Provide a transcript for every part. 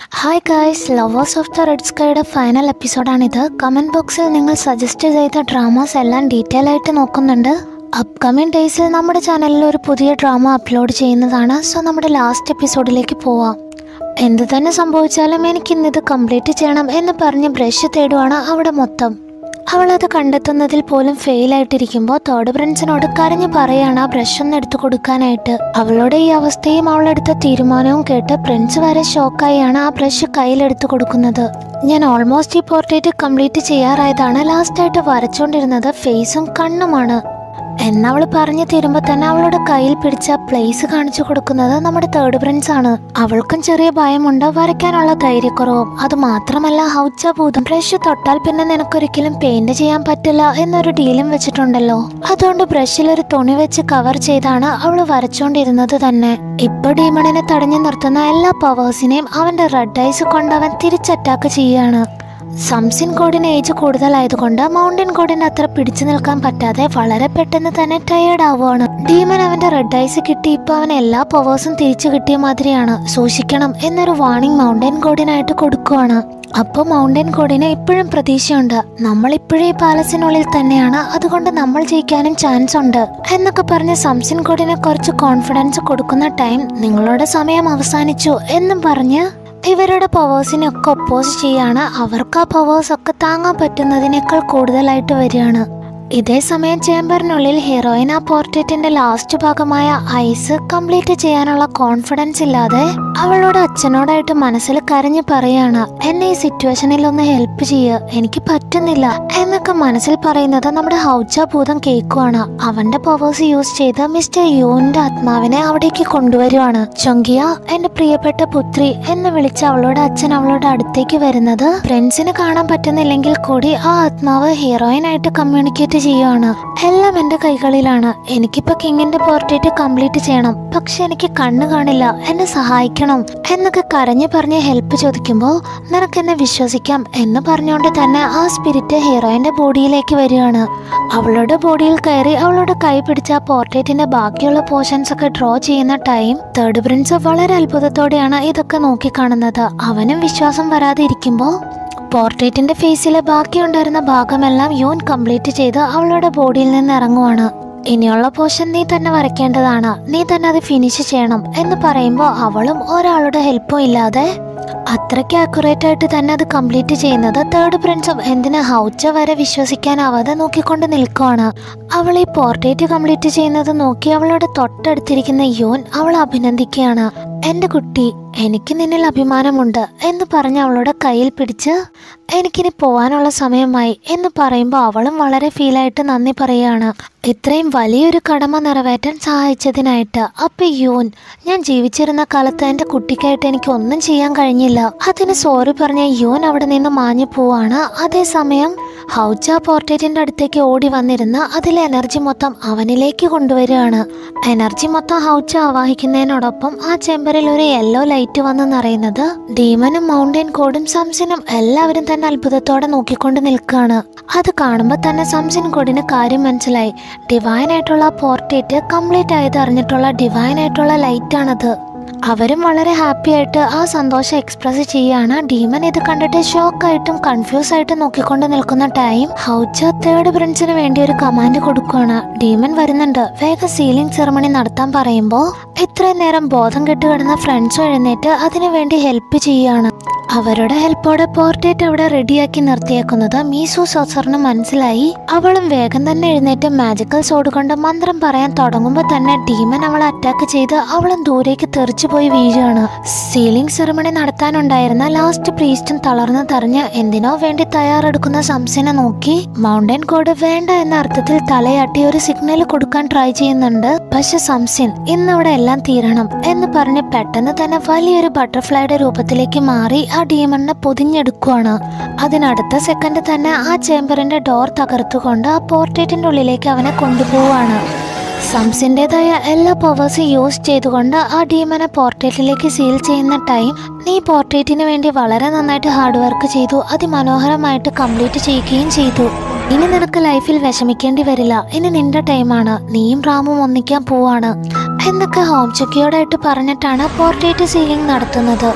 hi guys lovers of the red സ്കൈയുടെ final എപ്പിസോഡാണിത് comment ബോക്സിൽ നിങ്ങൾ സജസ്റ്റ് ചെയ്ത ഡ്രാമാസ് എല്ലാം ഡീറ്റെയിൽ ആയിട്ട് നോക്കുന്നുണ്ട് അപ്കമിങ് ഡേയ്സിൽ നമ്മുടെ ചാനലിൽ ഒരു പുതിയ ഡ്രാമ അപ്ലോഡ് ചെയ്യുന്നതാണ് സോ നമ്മുടെ ലാസ്റ്റ് എപ്പിസോഡിലേക്ക് പോവാം എന്ത് തന്നെ സംഭവിച്ചാലും എനിക്കിന്നിത് കംപ്ലീറ്റ് ചെയ്യണം എന്ന് പറഞ്ഞ് ബ്രഷ് തേടുവാണ് അവിടെ മൊത്തം അവളത് കണ്ടെത്തുന്നതിൽ പോലും ഫെയിൽ ആയിട്ടിരിക്കുമ്പോൾ തേർഡ് പ്രിൻസിനോട് കരഞ്ഞു പറയാണ് ആ ബ്രഷ് ഒന്ന് എടുത്തു കൊടുക്കാനായിട്ട് അവളുടെ ഈ അവസ്ഥയും അവളെടുത്ത തീരുമാനവും കേട്ട് പ്രിൻസ് വരെ ഷോക്കായാണ് ആ ബ്രഷ് കയ്യിലെടുത്തു കൊടുക്കുന്നത് ഞാൻ ഓൾമോസ്റ്റ് ഈ പോർട്രേറ്റ് കംപ്ലീറ്റ് ചെയ്യാറായതാണ് ലാസ്റ്റായിട്ട് വരച്ചുകൊണ്ടിരുന്നത് ഫേസും കണ്ണുമാണ് എന്നവൾ പറഞ്ഞു തീരുമ്പോൾ തന്നെ അവളുടെ കയ്യിൽ പിടിച്ച പ്ലേസ് കാണിച്ചു കൊടുക്കുന്നത് നമ്മുടെ തേർഡ് പ്രിൻസ് ആണ് അവൾക്കും ചെറിയ ഭയമുണ്ട് വരയ്ക്കാനുള്ള ധൈര്യക്കുറവും അത് മാത്രമല്ല ഹൗച്ച ഭൂതം ബ്രഷ് തൊട്ടാൽ പിന്നെ നിനക്കൊരിക്കലും പെയിന്റ് ചെയ്യാൻ പറ്റില്ല എന്നൊരു ഡീലും വെച്ചിട്ടുണ്ടല്ലോ അതുകൊണ്ട് ബ്രഷിൽ ഒരു തുണി വെച്ച് കവർ ചെയ്താണ് അവൾ വരച്ചുകൊണ്ടിരുന്നത് തന്നെ ഇപ്പൊ ഡീമണിനെ തടഞ്ഞു നിർത്തുന്ന എല്ലാ പവേഴ്സിനെയും അവന്റെ റെഡ് ഐസ് കൊണ്ട് അവൻ തിരിച്ചറ്റാക്ക് ചെയ്യാണ് സംസിൻ കോഡിന് ഏജ് കൂടുതലായതുകൊണ്ട് മൗണ്ടൻ കോഡിന് അത്ര പിടിച്ചു നിൽക്കാൻ പറ്റാതെ വളരെ പെട്ടെന്ന് തന്നെ ടയേർഡ് ആവുകയാണ് ഡീമൻ അവന്റെ റെഡ് ഐസ് കിട്ടി ഇപ്പൊ അവൻ എല്ലാ പവേഴ്സും തിരിച്ചു കിട്ടിയ മാതിരിയാണ് സൂക്ഷിക്കണം എന്നൊരു വാർണിംഗ് മൗണ്ടൻ കോഡിനായിട്ട് കൊടുക്കുവാണ് അപ്പോൾ മൗണ്ടൻ കോഡിന് ഇപ്പോഴും പ്രതീക്ഷയുണ്ട് നമ്മൾ ഇപ്പോഴേ ഈ പാലസിനുള്ളിൽ തന്നെയാണ് അതുകൊണ്ട് നമ്മൾ ജയിക്കാനും ചാൻസ് ഉണ്ട് എന്നൊക്കെ പറഞ്ഞ് സംസിൻ കോഡിന് കുറച്ച് കോൺഫിഡൻസ് കൊടുക്കുന്ന ടൈം നിങ്ങളുടെ സമയം അവസാനിച്ചു എന്നും പറഞ്ഞ് ഇവരുടെ പവേഴ്സിനൊക്കെ ഒപ്പോസ് ചെയ്യാണ് അവർക്ക് ആ പവേഴ്സ് ഒക്കെ താങ്ങാൻ പറ്റുന്നതിനേക്കാൾ കൂടുതലായിട്ട് വരികയാണ് ഇതേ സമയം ചേംബറിനുള്ളിൽ ഹീറോയിൻ ആ പോർട്രേറ്റിന്റെ ലാസ്റ്റ് ഭാഗമായ ഐസ് കംപ്ലീറ്റ് ചെയ്യാനുള്ള കോൺഫിഡൻസ് ഇല്ലാതെ അവളുടെ അച്ഛനോടായിട്ട് മനസ്സിൽ കരഞ്ഞു പറയാണ് എന്നെ ഈ സിറ്റുവേഷനിൽ ഒന്ന് ഹെൽപ്പ് ചെയ്യുക എനിക്ക് പറ്റുന്നില്ല എന്നൊക്കെ മനസ്സിൽ പറയുന്നത് നമ്മുടെ ഹൗജ ഭൂതം കേൾക്കുവാണ് അവന്റെ പവേഴ്സ് യൂസ് ചെയ്ത് മിസ്റ്റർ യുവിന്റെ ആത്മാവിനെ അവിടേക്ക് കൊണ്ടുവരുവാണ് ചൊങ്കിയ എന്റെ പ്രിയപ്പെട്ട പുത്രി എന്ന് വിളിച്ച് അവളുടെ അച്ഛൻ അവളുടെ അടുത്തേക്ക് വരുന്നത് ഫ്രണ്ട്സിന് കാണാൻ പറ്റുന്നില്ലെങ്കിൽ കൂടി ആ ആത്മാവ് ഹീറോയിനായിട്ട് കമ്മ്യൂണിക്കേറ്റ് ചെയ്യുവാണ് എല്ലാം എന്റെ കൈകളിലാണ് എനിക്കിപ്പോ കിങ്ങിന്റെ പോർട്രേറ്റ് കംപ്ലീറ്റ് ചെയ്യണം പക്ഷെ എനിക്ക് കണ്ണ് കാണില്ല എന്നെ സഹായിക്കണം എന്നൊക്കെ കരഞ്ഞു പറഞ്ഞ് ഹെൽപ്പ് ചോദിക്കുമ്പോൾ നിനക്ക് എന്നെ വിശ്വസിക്കാം എന്ന് പറഞ്ഞുകൊണ്ട് തന്നെ ആ സ്പിരിറ്റ് ഹീറോയിന്റെ ബോഡിയിലേക്ക് വരികയാണ് അവളുടെ ബോഡിയിൽ കയറി അവളുടെ കൈ പിടിച്ച ആ പോർട്രേറ്റിന്റെ ബാക്കിയുള്ള പോർഷൻസ് ഒക്കെ ഡ്രോ ചെയ്യുന്ന ടൈം തേർഡ് പ്രിൻസ് വളരെ അത്ഭുതത്തോടെയാണ് ഇതൊക്കെ നോക്കിക്കാണുന്നത് അവനും വിശ്വാസം വരാതെ ഇരിക്കുമ്പോൾ പോർട്രേറ്റിന്റെ ഫേസിലെ ബാക്കിയുണ്ടായിരുന്ന ഭാഗമെല്ലാം യൂൻ കംപ്ലീറ്റ് ചെയ്ത് അവളുടെ ബോഡിയിൽ നിന്ന് ഇറങ്ങുവാണ് ഇനിയുള്ള പോർഷൻ നീ തന്നെ വരയ്ക്കേണ്ടതാണ് നീ തന്നെ അത് ഫിനിഷ് ചെയ്യണം എന്ന് പറയുമ്പോൾ അവളും ഒരാളുടെ ഹെൽപ്പും ഇല്ലാതെ അത്രയ്ക്ക് ആക്യുറേറ്റ് ആയിട്ട് തന്നെ അത് കംപ്ലീറ്റ് ചെയ്യുന്നത് തേർഡ് പ്രിൻസും എന്തിനാ ഹൗച്ച വരെ വിശ്വസിക്കാനാവാതെ നോക്കിക്കൊണ്ട് നിൽക്കുവാണ് അവൾ ഈ പോർട്രേറ്റ് കംപ്ലീറ്റ് ചെയ്യുന്നത് നോക്കി അവളുടെ തൊട്ടടുത്തിരിക്കുന്ന യോൻ അവൾ അഭിനന്ദിക്കുകയാണ് എന്റെ കുട്ടി എനിക്ക് നിന്നിൽ അഭിമാനമുണ്ട് എന്ന് പറഞ്ഞ് അവളുടെ കയ്യിൽ പിടിച്ച് എനിക്കിനി പോവാനുള്ള സമയമായി എന്ന് പറയുമ്പോൾ അവളും വളരെ ഫീലായിട്ട് നന്ദി പറയുകയാണ് ഇത്രയും വലിയൊരു കടമ നിറവേറ്റാൻ സഹായിച്ചതിനായിട്ട് അപ്പൊ യൂൻ ഞാൻ ജീവിച്ചിരുന്ന കാലത്ത് എൻ്റെ കുട്ടിക്കായിട്ട് എനിക്ക് ഒന്നും ചെയ്യാൻ കഴിഞ്ഞില്ല അതിന് സോറി പറഞ്ഞ യൂൻ അവിടെ നിന്ന് മാഞ്ഞു പോവാണ് അതേസമയം ഹൗജ പോർട്രേറ്റിന്റെ അടുത്തേക്ക് ഓടി വന്നിരുന്ന് അതിലെ എനർജി മൊത്തം അവനിലേക്ക് കൊണ്ടുവരികയാണ് എനർജി മൊത്തം ഹൗജ ആവാഹിക്കുന്നതിനോടൊപ്പം ആ ചേമ്പറിൽ ഒരു യെല്ലോ ലൈറ്റ് വന്ന് നിറയുന്നത് ഡീമനും മൗണ്ടൻ കോഡും സംസിനും എല്ലാവരും തന്നെ അത്ഭുതത്തോടെ നോക്കിക്കൊണ്ട് നിൽക്കുകയാണ് അത് കാണുമ്പോൾ തന്നെ സംസിൻ കോഡിന് കാര്യം മനസ്സിലായി ഡിവൈൻ ആയിട്ടുള്ള പോർട്രേറ്റ് കംപ്ലീറ്റ് ആയത് അറിഞ്ഞിട്ടുള്ള ഡിവൈൻ ആയിട്ടുള്ള ലൈറ്റ് ആണത് അവരും വളരെ ഹാപ്പി ആയിട്ട് ആ സന്തോഷം എക്സ്പ്രസ് ചെയ്യാണ് ഡീമൻ ഇത് കണ്ടിട്ട് ഷോക്കായിട്ടും കൺഫ്യൂസ് ആയിട്ടും നോക്കിക്കൊണ്ട് നിൽക്കുന്ന ടൈം ഹൗച്ച തേർഡ് പ്രിൻസിന് വേണ്ടി ഒരു കമാൻഡ് കൊടുക്കുകയാണ് ഡീമൻ വരുന്നുണ്ട് വേഗം സീലിംഗ് സെറമണി നടത്താൻ പറയുമ്പോൾ ഇത്രയും നേരം ബോധം കെട്ട് കിടന്ന ഫ്രണ്ട്സും എഴുന്നേറ്റ് അതിനു വേണ്ടി ഹെൽപ്പ് ചെയ്യുകയാണ് അവരുടെ ഹെൽപ്പോടെ പോർട്രേറ്റ് അവിടെ റെഡിയാക്കി നിർത്തിയേക്കുന്നത് മീസു സോസറിന് മനസ്സിലായി അവളും വേഗം തന്നെ എഴുന്നേറ്റ് മാജിക്കൽ സോഡ് കൊണ്ട് മന്ത്രം പറയാൻ തുടങ്ങുമ്പോൾ തന്നെ ഡീമൻ അവളെ അറ്റാക്ക് ചെയ്ത് അവളും ദൂരേക്ക് തെറിച്ചു പോയി വീഴുകയാണ് സീലിംഗ് സെറമണി നടത്താനുണ്ടായിരുന്ന ലാസ്റ്റ് പ്രീസ്റ്റും തളർന്നു തറിഞ്ഞ് എന്തിനോ വേണ്ടി തയ്യാറെടുക്കുന്ന സംസിനെ നോക്കി മൗണ്ടൻ കോഡ് വേണ്ട എന്ന അർത്ഥത്തിൽ തലയാട്ടി ഒരു സിഗ്നൽ കൊടുക്കാൻ ട്രൈ ചെയ്യുന്നുണ്ട് പക്ഷെ സംസിൻ ഇന്നവിടെ എല്ലാം തീരണം എന്ന് പറഞ്ഞ് പെട്ടെന്ന് തന്നെ വലിയൊരു ബട്ടർഫ്ലൈയുടെ രൂപത്തിലേക്ക് മാറി ആ ഡീമണിനെ പൊതിഞ്ഞെടുക്കുവാണ് അതിനടുത്ത സെക്കൻഡ് തന്നെ ആ ചേംബറിന്റെ ഡോർ തകർത്തുകൊണ്ട് ആ പോർട്രേറ്റിന്റെ ഉള്ളിലേക്ക് അവനെ കൊണ്ടുപോവാണ് സംസിൻ്റെതായ എല്ലാ പവേഴ്സും യൂസ് ചെയ്തുകൊണ്ട് ആ ഡീമനെ പോർട്രേറ്റിലേക്ക് സീൽ ചെയ്യുന്ന ടൈം നീ പോർട്രേറ്റിന് വേണ്ടി വളരെ നന്നായിട്ട് ഹാർഡ് വർക്ക് ചെയ്തു അതിമനോഹരമായിട്ട് കംപ്ലീറ്റ് ചെയ്യുകയും ചെയ്തു ഇനി നിനക്ക് ലൈഫിൽ വിഷമിക്കേണ്ടി വരില്ല ഇനി നിന്റെ ടൈമാണ് നീയും റാമും ഒന്നിക്കാൻ പോവാണ് എന്നൊക്കെ ഹോം ചുക്കിയോടായിട്ട് പറഞ്ഞിട്ടാണ് പോർട്രേറ്റ് സീലിംഗ് നടത്തുന്നത്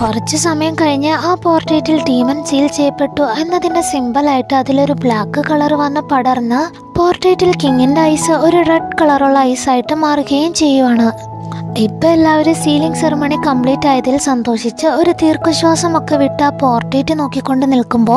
കുറച്ചു സമയം കഴിഞ്ഞ് ആ പോർട്രേറ്റിൽ ഡീമൺ സീൽ ചെയ്യപ്പെട്ടു എന്നതിന്റെ സിമ്പലായിട്ട് അതിലൊരു ബ്ലാക്ക് കളർ വന്ന് പടർന്ന് പോർട്രേറ്റിൽ കിങ്ങിന്റെ ഐസ് ഒരു റെഡ് കളറുള്ള ഐസായിട്ട് മാറുകയും ചെയ്യുവാണ് ഇപ്പൊ എല്ലാവരും സീലിംഗ് സെറമണി കംപ്ലീറ്റ് ആയതിൽ സന്തോഷിച്ച് ഒരു ദീർഘശ്വാസമൊക്കെ വിട്ട് ആ പോർട്രേറ്റ് നോക്കിക്കൊണ്ട് നിൽക്കുമ്പോ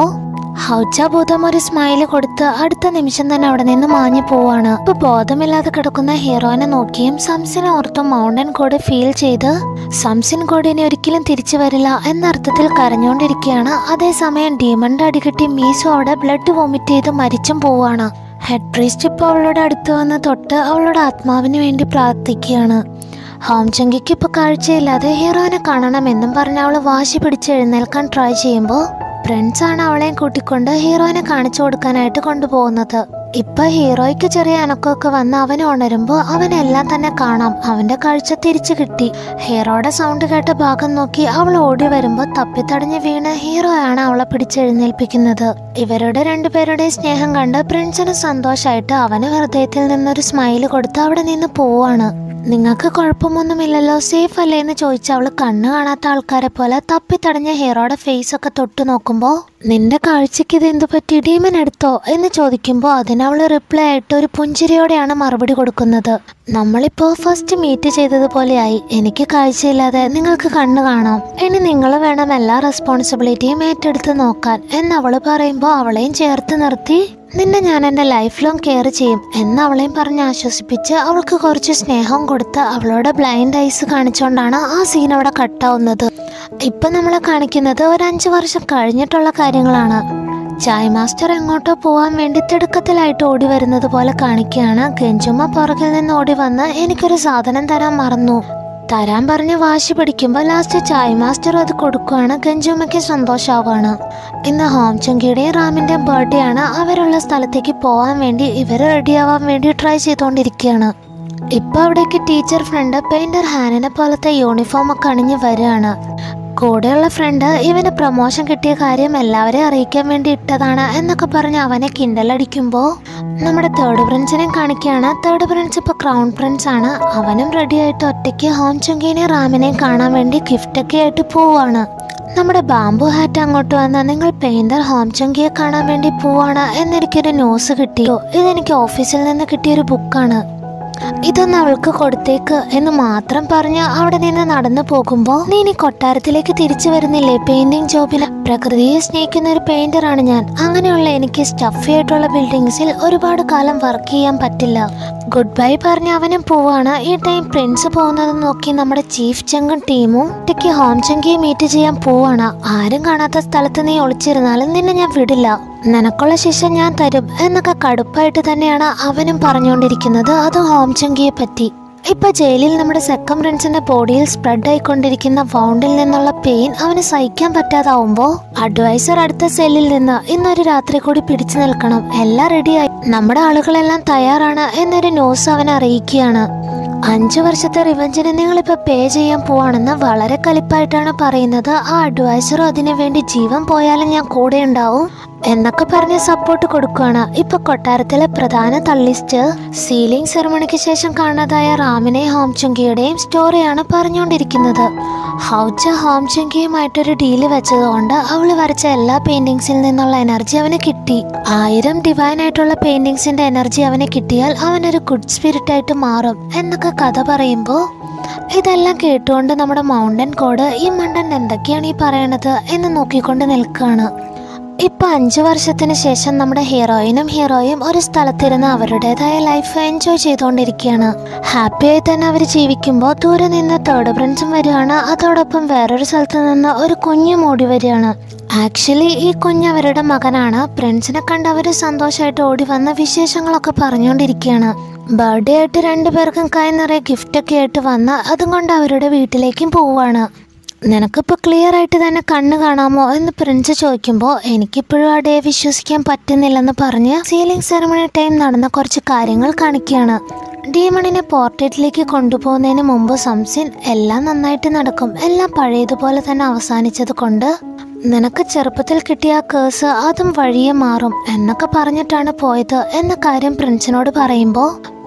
ഹൗജ ഭൂതം ഒരു സ്മൈല് കൊടുത്ത് അടുത്ത നിമിഷം തന്നെ അവിടെ നിന്ന് മാഞ്ഞു പോവാണ് ഇപ്പൊ ബോധമില്ലാതെ കിടക്കുന്ന ഹീറോയിനെ നോക്കിയും സംസിനെ ഓർത്തും മൗണ്ടൻ കോഡ് ഫീൽ ചെയ്ത് സംസിൻ കോഡ് ഇനി ഒരിക്കലും തിരിച്ചു വരില്ല എന്ന അർത്ഥത്തിൽ കരഞ്ഞുകൊണ്ടിരിക്കുകയാണ് അതേസമയം ഡീമണ്ട് അടികെട്ടി മീസു അവിടെ ബ്ലഡ് വോമിറ്റ് ചെയ്ത് മരിച്ചും പോവാണ് ഹെഡ് പ്രീസ്റ്റ് ഇപ്പോൾ അവളുടെ അടുത്ത് വന്ന് തൊട്ട് അവളുടെ ആത്മാവിന് വേണ്ടി പ്രാർത്ഥിക്കുകയാണ് ഹോം ചങ്കിക്ക് ഇപ്പൊ കാഴ്ചയില്ലാതെ ഹീറോയിനെ കാണണമെന്നും പറഞ്ഞ് അവള് വാശി പിടിച്ച് എഴുന്നേൽക്കാൻ ട്രൈ ചെയ്യുമ്പോൾ ഫ്രണ്ട്സ് ആണ് അവളെയും കൂട്ടിക്കൊണ്ട് ഹീറോയിനെ കാണിച്ചു കൊടുക്കാനായിട്ട് കൊണ്ടുപോകുന്നത് ഇപ്പൊ ഹീറോയ്ക്ക് ചെറിയ അനക്കമൊക്കെ വന്ന് അവൻ ഉണരുമ്പോൾ അവനെല്ലാം തന്നെ കാണാം അവന്റെ കാഴ്ച തിരിച്ചു കിട്ടി ഹീറോയുടെ സൗണ്ട് കേട്ട ഭാഗം നോക്കി അവൾ ഓടി വരുമ്പോൾ തപ്പിത്തടഞ്ഞ് വീണ് ഹീറോ ആണ് അവളെ പിടിച്ചെഴുന്നേൽപ്പിക്കുന്നത് ഇവരുടെ രണ്ടുപേരുടെ സ്നേഹം കണ്ട് പ്രിൻസിന് സന്തോഷമായിട്ട് അവന് ഹൃദയത്തിൽ നിന്നൊരു സ്മൈല് കൊടുത്ത് അവിടെ നിന്ന് പോവാണ് നിങ്ങൾക്ക് കുഴപ്പമൊന്നുമില്ലല്ലോ സേഫ് അല്ലേ എന്ന് ചോദിച്ച അവള് കണ്ണ് കാണാത്ത ആൾക്കാരെ പോലെ തപ്പിത്തടഞ്ഞ ഹീറോയുടെ ഫേസ് ഒക്കെ തൊട്ട് നോക്കുമ്പോ നിന്റെ കാഴ്ചക്ക് ഇത് എന്തു പറ്റി ഡീമൻ എടുത്തോ എന്ന് ചോദിക്കുമ്പോൾ അതിനവള് റിപ്ലൈ ആയിട്ട് ഒരു പുഞ്ചിരിയോടെയാണ് മറുപടി കൊടുക്കുന്നത് നമ്മളിപ്പോ ഫസ്റ്റ് മീറ്റ് ചെയ്തതുപോലെയായി എനിക്ക് കാഴ്ചയില്ലാതെ നിങ്ങൾക്ക് കണ്ണ് കാണാം ഇനി നിങ്ങൾ വേണം എല്ലാ റെസ്പോൺസിബിലിറ്റിയും ഏറ്റെടുത്ത് നോക്കാൻ എന്ന് അവള് പറയുമ്പോൾ അവളെയും ചേർത്ത് നിർത്തി നിന്നെ ഞാൻ എൻ്റെ ലൈഫ് ലോങ് കെയർ ചെയ്യും എന്ന് അവളെയും പറഞ്ഞ് ആശ്വസിപ്പിച്ച് അവൾക്ക് കുറച്ച് സ്നേഹം കൊടുത്ത് അവളോട് ബ്ലൈൻഡ് ഐസ് കാണിച്ചുകൊണ്ടാണ് ആ സീൻ അവിടെ കട്ടാവുന്നത് ഇപ്പം നമ്മളെ കാണിക്കുന്നത് ഒരു അഞ്ച് വർഷം കഴിഞ്ഞിട്ടുള്ള കാര്യങ്ങളാണ് ചായ് മാസ്റ്റർ എങ്ങോട്ടോ പോവാൻ വേണ്ടി തിടുക്കത്തിലായിട്ട് ഓടി വരുന്നത് പോലെ കാണിക്കുകയാണ് ഗെഞ്ചുമ്മ പുറകിൽ നിന്ന് ഓടി വന്ന് എനിക്കൊരു സാധനം തരാൻ മറന്നു തരാൻ പറഞ്ഞ് വാശി പിടിക്കുമ്പോൾ ലാസ്റ്റ് ചായ് മാസ്റ്റർ അത് കൊടുക്കുകയാണ് ഗഞ്ചുമ്മയ്ക്ക് സന്തോഷമാവാണ് ഇന്ന് ഹോം ചങ്കിയുടെയും റാമിന്റെയും ബർത്ത്ഡേ ആണ് അവരുള്ള സ്ഥലത്തേക്ക് പോകാൻ വേണ്ടി ഇവർ റെഡിയാവാൻ വേണ്ടി ട്രൈ ചെയ്തുകൊണ്ടിരിക്കുകയാണ് ഇപ്പൊ അവിടേക്ക് ടീച്ചർ ഫ്രണ്ട് പെയിന്റർ ഹാനിനെ പോലത്തെ യൂണിഫോം ഒക്കെ അണിഞ്ഞ് വരികയാണ് കൂടെയുള്ള ഫ്രണ്ട് ഇവന് പ്രൊമോഷൻ കിട്ടിയ കാര്യം എല്ലാവരെയും അറിയിക്കാൻ വേണ്ടി ഇട്ടതാണ് എന്നൊക്കെ പറഞ്ഞ് അവനെ കിണ്ടലടിക്കുമ്പോൾ നമ്മുടെ തേർഡ് പ്രിൻസിനെ കാണിക്കുകയാണ് തേർഡ് പ്രിൻസ് ഇപ്പൊ ക്രൗൺ പ്രിൻസ് ആണ് അവനും റെഡി ആയിട്ട് ഒറ്റയ്ക്ക് ഹോം ചുങ്കിനെയും റാമിനെയും കാണാൻ വേണ്ടി ഗിഫ്റ്റൊക്കെ ആയിട്ട് പോവാണ് നമ്മുടെ ബാംബു ഹാറ്റ് അങ്ങോട്ട് വന്ന് നിങ്ങൾ പെയിന്റർ ഹോം ചങ്കിയെ കാണാൻ വേണ്ടി പോവാണ് എന്നെനിക്കൊരു ന്യൂസ് കിട്ടിയോ ഇതെനിക്ക് ഓഫീസിൽ നിന്ന് കിട്ടിയൊരു ബുക്കാണ് ഇതൊന്ന് അവൾക്ക് കൊടുത്തേക്ക് എന്ന് മാത്രം പറഞ്ഞ് അവിടെ നിന്ന് നടന്നു പോകുമ്പോ നീ ഇനി കൊട്ടാരത്തിലേക്ക് തിരിച്ചു വരുന്നില്ലേ പെയിന്റിംഗ് ജോബിന് പ്രകൃതിയെ സ്നേഹിക്കുന്ന ഒരു പെയിന്ററാണ് ഞാൻ അങ്ങനെയുള്ള എനിക്ക് സ്റ്റഫി ആയിട്ടുള്ള ബിൽഡിങ്സിൽ ഒരുപാട് കാലം വർക്ക് ചെയ്യാൻ പറ്റില്ല ഗുഡ് ബൈ പറഞ്ഞ് അവനും പോവാണ് ഈ ടൈം പ്രിൻസ് പോകുന്നത് നോക്കി നമ്മുടെ ചീഫ് ചങ്കും ടീമും ഒറ്റയ്ക്ക് ഹോം ചങ്കിയെ മീറ്റ് ചെയ്യാൻ പോവാണ് ആരും കാണാത്ത സ്ഥലത്ത് നീ ഒളിച്ചിരുന്നാലും നിന്നെ ഞാൻ വിടില്ല നിനക്കുള്ള ശിക്ഷ ഞാൻ തരും എന്നൊക്കെ കടുപ്പായിട്ട് തന്നെയാണ് അവനും പറഞ്ഞുകൊണ്ടിരിക്കുന്നത് അത് ഹോം ചങ്കിയെ പറ്റി ഇപ്പൊ ജയിലിൽ നമ്മുടെ സെക്കൻഡ് പ്രിൻസിന്റെ ബോഡിയിൽ സ്പ്രെഡ് ആയിക്കൊണ്ടിരിക്കുന്ന വൗണ്ടിൽ നിന്നുള്ള പെയിൻ അവന് സഹിക്കാൻ പറ്റാതാവുമ്പോ അഡ്വൈസർ അടുത്ത സെല്ലിൽ നിന്ന് ഇന്നൊരു രാത്രി കൂടി പിടിച്ചു നിൽക്കണം എല്ലാം റെഡിയായി നമ്മുടെ ആളുകളെല്ലാം തയ്യാറാണ് എന്നൊരു ന്യൂസ് അവൻ അറിയിക്കുകയാണ് അഞ്ചു വർഷത്തെ റിവഞ്ചിന് നിങ്ങളിപ്പോ പേ ചെയ്യാൻ പോവാണെന്ന് വളരെ കലിപ്പായിട്ടാണ് പറയുന്നത് ആ അഡ്വൈസറും അതിനു വേണ്ടി ജീവൻ പോയാലും ഞാൻ കൂടെ ഉണ്ടാവും എന്നൊക്കെ പറഞ്ഞ് സപ്പോർട്ട് കൊടുക്കുകയാണ് ഇപ്പൊ കൊട്ടാരത്തിലെ പ്രധാന തള്ളിസ്റ്റ് സീലിംഗ് സെറമണിക്ക് ശേഷം കാണാതായ റാമിനെയും ഹോംചുങ്കിയുടെയും സ്റ്റോറിയാണ് പറഞ്ഞുകൊണ്ടിരിക്കുന്നത് ഹൗജ ഹോംചുങ്കിയുമായിട്ടൊരു ഡീല് വെച്ചതുകൊണ്ട് അവള് വരച്ച എല്ലാ പെയിന്റിങ്സിൽ നിന്നുള്ള എനർജി അവന് കിട്ടി ആയിരം ഡിവൈൻ ആയിട്ടുള്ള പെയിന്റിങ്സിന്റെ എനർജി അവന് കിട്ടിയാൽ അവനൊരു ഗുഡ് സ്പിരിറ്റ് ആയിട്ട് മാറും എന്നൊക്കെ കഥ പറയുമ്പോൾ ഇതെല്ലാം കേട്ടുകൊണ്ട് നമ്മുടെ മൗണ്ടൻ കോഡ് ഈ മണ്ടൻ എന്തൊക്കെയാണ് ഈ പറയണത് എന്ന് നോക്കിക്കൊണ്ട് നിൽക്കുകയാണ് ഇപ്പൊ അഞ്ചു വർഷത്തിന് ശേഷം നമ്മുടെ ഹീറോയിനും ഹീറോയും ഒരു സ്ഥലത്തിരുന്ന് അവരുടേതായ ലൈഫ് എൻജോയ് ചെയ്തുകൊണ്ടിരിക്കുകയാണ് ഹാപ്പിയായി തന്നെ അവർ ജീവിക്കുമ്പോൾ ദൂരെ നിന്ന് തേർഡ് പ്രിൻസും വരികയാണ് അതോടൊപ്പം വേറൊരു സ്ഥലത്ത് നിന്ന് ഒരു കുഞ്ഞും ഓടി വരികയാണ് ആക്ച്വലി ഈ കുഞ്ഞ് അവരുടെ മകനാണ് പ്രിൻസിനെ കണ്ട് അവർ സന്തോഷമായിട്ട് ഓടി വന്ന് വിശേഷങ്ങളൊക്കെ പറഞ്ഞുകൊണ്ടിരിക്കുകയാണ് ബർത്ത്ഡേ ആയിട്ട് രണ്ടുപേർക്കും കൈ നിറയെ ഗിഫ്റ്റൊക്കെ ആയിട്ട് വന്ന് അതും കൊണ്ട് അവരുടെ വീട്ടിലേക്കും പോവുകയാണ് നിനക്കിപ്പോൾ ക്ലിയർ ആയിട്ട് തന്നെ കണ്ണ് കാണാമോ എന്ന് പ്രിൻസ് ചോദിക്കുമ്പോൾ എനിക്കിപ്പോഴും ആ ഡേ വിശ്വസിക്കാൻ പറ്റുന്നില്ലെന്ന് പറഞ്ഞ് സീലിംഗ് സെറമണി ടൈം നടന്ന കുറച്ച് കാര്യങ്ങൾ കാണിക്കുകയാണ് ഡീമണിനെ പോർട്രേറ്റിലേക്ക് കൊണ്ടുപോകുന്നതിന് മുമ്പ് സംസിൻ എല്ലാം നന്നായിട്ട് നടക്കും എല്ലാം പഴയതുപോലെ തന്നെ അവസാനിച്ചത് കൊണ്ട് നിനക്ക് ചെറുപ്പത്തിൽ കിട്ടിയ ആ കേസ് അതും വഴിയെ മാറും എന്നൊക്കെ പറഞ്ഞിട്ടാണ് പോയത് എന്ന കാര്യം പ്രിൻസിനോട് പറയുമ്പോൾ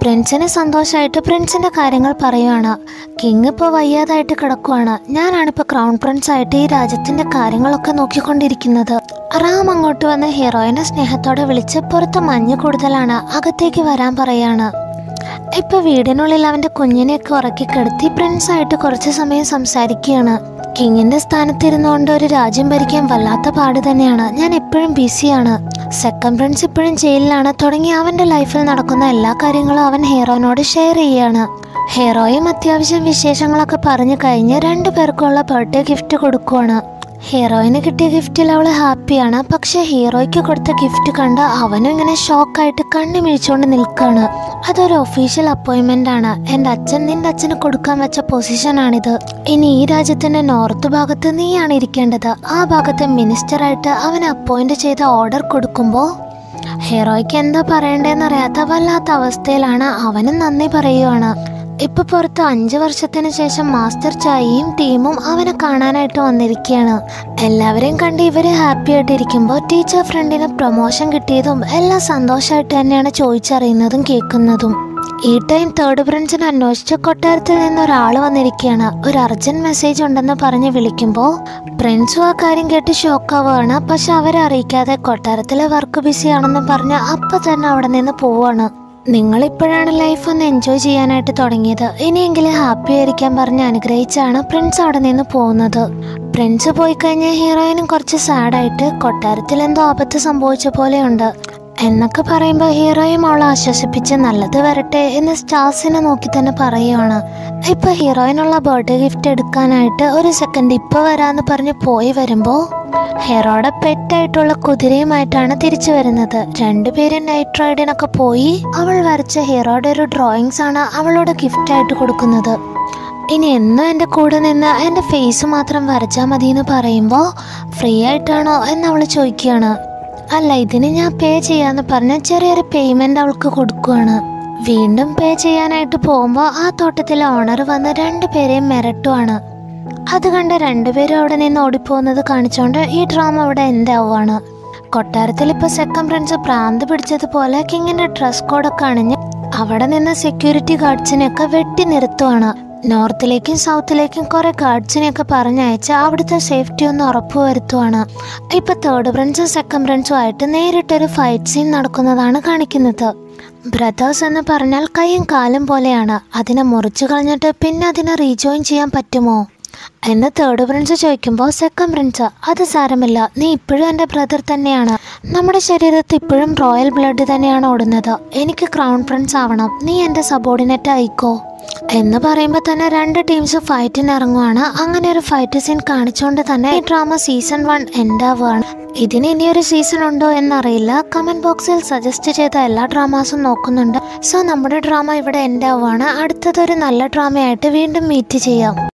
പ്രിൻസിന് സന്തോഷമായിട്ട് പ്രിൻസിന്റെ കാര്യങ്ങൾ പറയുവാണ് കിങ് ഇപ്പോൾ വയ്യാതായിട്ട് കിടക്കുവാണ് ഞാനാണിപ്പോൾ ക്രൗൺ പ്രിൻസ് ആയിട്ട് ഈ രാജ്യത്തിന്റെ കാര്യങ്ങളൊക്കെ നോക്കിക്കൊണ്ടിരിക്കുന്നത് റാം അങ്ങോട്ട് വന്ന് ഹീറോയിനെ സ്നേഹത്തോടെ വിളിച്ച് പുറത്ത് മഞ്ഞ് കൂടുതലാണ് അകത്തേക്ക് വരാൻ പറയാണ് ഇപ്പൊ വീടിനുള്ളിൽ അവന്റെ കുഞ്ഞിനെയൊക്കെ ഉറക്കി കിടത്തി പ്രിൻസ് ആയിട്ട് കുറച്ച് സമയം സംസാരിക്കുകയാണ് കിങ്ങിന്റെ സ്ഥാനത്തിരുന്നുകൊണ്ട് ഒരു രാജ്യം ഭരിക്കാൻ വല്ലാത്ത പാട് തന്നെയാണ് ഞാൻ എപ്പോഴും ബിസിയാണ് സെക്കൻഡ് പ്രിൻസ് ഇപ്പോഴും ജയിലിലാണ് തുടങ്ങി അവന്റെ ലൈഫിൽ നടക്കുന്ന എല്ലാ കാര്യങ്ങളും അവൻ ഹീറോനോട് ഷെയർ ചെയ്യാണ് ഹീറോയും അത്യാവശ്യം വിശേഷങ്ങളൊക്കെ പറഞ്ഞു കഴിഞ്ഞ് രണ്ടു പേർക്കുള്ള ബർത്ത്ഡേ ഗിഫ്റ്റ് കൊടുക്കുവാണ് ഹീറോയിന് കിട്ടിയ ഗിഫ്റ്റിൽ അവൾ ഹാപ്പിയാണ് പക്ഷെ ഹീറോയ്ക്ക് കൊടുത്ത ഗിഫ്റ്റ് കണ്ട് അവനും ഇങ്ങനെ ഷോക്കായിട്ട് കണ്ണു മിഴിച്ചുകൊണ്ട് നിൽക്കുകയാണ് അതൊരു ഒഫീഷ്യൽ അപ്പോയിൻമെന്റ് ആണ് എൻ്റെ അച്ഛൻ നിന്റെ അച്ഛന് കൊടുക്കാൻ വെച്ച പൊസിഷനാണിത് ഇനി ഈ രാജ്യത്തിന്റെ നോർത്ത് ഭാഗത്ത് നീയാണ് ഇരിക്കേണ്ടത് ആ ഭാഗത്തെ മിനിസ്റ്ററായിട്ട് അവൻ അപ്പോയിന്റ് ചെയ്ത ഓർഡർ കൊടുക്കുമ്പോൾ ഹീറോയ്ക്ക് എന്താ പറയണ്ടേന്നറിയാത്ത വല്ലാത്ത അവസ്ഥയിലാണ് അവനും നന്ദി പറയുവാണ് ഇപ്പൊ പുറത്ത് അഞ്ചു വർഷത്തിന് ശേഷം മാസ്റ്റർ ചായയും ടീമും അവനെ കാണാനായിട്ട് വന്നിരിക്കുകയാണ് എല്ലാവരെയും കണ്ട് ഇവര് ഹാപ്പി ആയിട്ടിരിക്കുമ്പോൾ ടീച്ചർ ഫ്രണ്ടിന് പ്രൊമോഷൻ കിട്ടിയതും എല്ലാം സന്തോഷമായിട്ട് തന്നെയാണ് ചോദിച്ചറിയുന്നതും കേൾക്കുന്നതും ഈ ടൈം തേർഡ് ബ്രഞ്ചിന് അന്വേഷിച്ച് കൊട്ടാരത്തിൽ നിന്ന് ഒരാൾ വന്നിരിക്കുകയാണ് ഒരു അർജന്റ് മെസ്സേജ് ഉണ്ടെന്ന് പറഞ്ഞ് വിളിക്കുമ്പോൾ പ്രിൻസും ആ കാര്യം കേട്ട് ഷോക്കാവുകയാണ് പക്ഷെ അവരെ അറിയിക്കാതെ കൊട്ടാരത്തിലെ വർക്ക് ബിസി ആണെന്ന് പറഞ്ഞ് അപ്പം തന്നെ അവിടെ നിന്ന് പോവാണ് നിങ്ങൾ ഇപ്പോഴാണ് ലൈഫ് ഒന്ന് എൻജോയ് ചെയ്യാനായിട്ട് തുടങ്ങിയത് ഇനിയെങ്കിലും ഹാപ്പി ആയിരിക്കാൻ പറഞ്ഞ് അനുഗ്രഹിച്ചാണ് പ്രിൻസ് അവിടെ നിന്ന് പോകുന്നത് പ്രിൻസ് പോയി കഴിഞ്ഞ ഹീറോയിനും കുറച്ച് സാഡായിട്ട് കൊട്ടാരത്തിൽ എന്തോ ആപത്ത് സംഭവിച്ച പോലെയുണ്ട് എന്നൊക്കെ പറയുമ്പോൾ ഹീറോയും അവളെ ആശ്വസിപ്പിച്ച് നല്ലത് വരട്ടെ എന്ന് സ്റ്റാർസിനെ നോക്കി തന്നെ പറയുവാണ് ഇപ്പൊ ഹീറോയിനുള്ള ബർത്ത്ഡേ ഗിഫ്റ്റ് എടുക്കാനായിട്ട് ഒരു സെക്കൻഡ് ഇപ്പൊ വരാന്ന് പറഞ്ഞ് പോയി വരുമ്പോ ഹീറോയുടെ പെറ്റായിട്ടുള്ള കുതിരയുമായിട്ടാണ് തിരിച്ചു വരുന്നത് രണ്ടുപേരും നൈറ്റ് റൈഡിനൊക്കെ പോയി അവൾ വരച്ച ഹീറോയുടെ ഒരു ഡ്രോയിങ്സ് ആണ് അവളോട് ഗിഫ്റ്റ് ആയിട്ട് കൊടുക്കുന്നത് ഇനി എന്നും എൻ്റെ കൂടെ നിന്ന് എൻ്റെ ഫേസ് മാത്രം വരച്ചാൽ മതി എന്ന് പറയുമ്പോൾ ഫ്രീ ആയിട്ടാണോ എന്ന് അവൾ ചോദിക്കുകയാണ് അല്ല ഇതിന് ഞാൻ പേ ചെയ്യാന്ന് പറഞ്ഞ ചെറിയൊരു പേയ്മെന്റ് അവൾക്ക് കൊടുക്കുവാണ് വീണ്ടും പേ ചെയ്യാനായിട്ട് പോകുമ്പോൾ ആ തോട്ടത്തിലെ ഓണർ വന്ന് രണ്ടുപേരെയും മിരട്ടുവാണ് അത് കണ്ട് രണ്ടുപേരും അവിടെ നിന്ന് ഓടിപ്പോകുന്നത് കാണിച്ചുകൊണ്ട് ഈ ഡ്രാമ അവിടെ എൻ്റെ ആവുകയാണ് കൊട്ടാരത്തിൽ ഇപ്പൊ സെക്കൻഡ് പ്രിൻസ് പ്രാന്ത് പിടിച്ചതുപോലെ കിങ്ങിന്റെ ഡ്രസ് കോഡൊക്കെ അണിഞ്ഞ് അവിടെ നിന്ന് സെക്യൂരിറ്റി ഗാർഡ്സിനെയൊക്കെ വെട്ടി നിർത്തുവാണ് നോർത്തിലേക്കും സൗത്തിലേക്കും കുറെ ഗാർഡ്സിനെയൊക്കെ പറഞ്ഞയച്ച് അവിടുത്തെ സേഫ്റ്റി ഒന്ന് ഉറപ്പുവരുത്തുവാണ് ഇപ്പൊ തേർഡ് പ്രിൻസും സെക്കൻഡ് പ്രിൻസും ആയിട്ട് നേരിട്ടൊരു ഫൈറ്റ് സീൻ നടക്കുന്നതാണ് കാണിക്കുന്നത് ബ്രദേഴ്സ് എന്ന് പറഞ്ഞാൽ കൈയും കാലും പോലെയാണ് അതിനെ മുറിച്ചു കളഞ്ഞിട്ട് പിന്നെ അതിനെ റീജോയിൻ ചെയ്യാൻ പറ്റുമോ എന്ന് തേർഡ് പ്രിൻസ് ചോദിക്കുമ്പോൾ സെക്കൻഡ് പ്രിൻസ് അത് സാരമില്ല നീ ഇപ്പോഴും എൻ്റെ ബ്രദർ തന്നെയാണ് നമ്മുടെ ശരീരത്തിൽ ഇപ്പോഴും റോയൽ ബ്ലഡ് തന്നെയാണ് ഓടുന്നത് എനിക്ക് ക്രൗൺ പ്രിൻസ് ആവണം നീ എൻ്റെ സബോർഡിനേറ്റ് ആയിക്കോ എന്ന് പറയുമ്പോൾ തന്നെ രണ്ട് ടീംസ് ഫൈറ്റിന് ഇറങ്ങുവാണ് അങ്ങനെ ഒരു ഫൈറ്റ് സീൻ കാണിച്ചുകൊണ്ട് തന്നെ ഈ ഡ്രാമ സീസൺ വൺ എൻഡ് ആവുകയാണ് ഇതിന് ഇനിയൊരു സീസൺ ഉണ്ടോ എന്നറിയില്ല കമന്റ് ബോക്സിൽ സജസ്റ്റ് ചെയ്ത എല്ലാ ഡ്രാമാസും നോക്കുന്നുണ്ട് സോ നമ്മുടെ ഡ്രാമ ഇവിടെ എൻഡ് ആവുകയാണ് അടുത്തതൊരു നല്ല ഡ്രാമയായിട്ട് വീണ്ടും മീറ്റ് ചെയ്യാം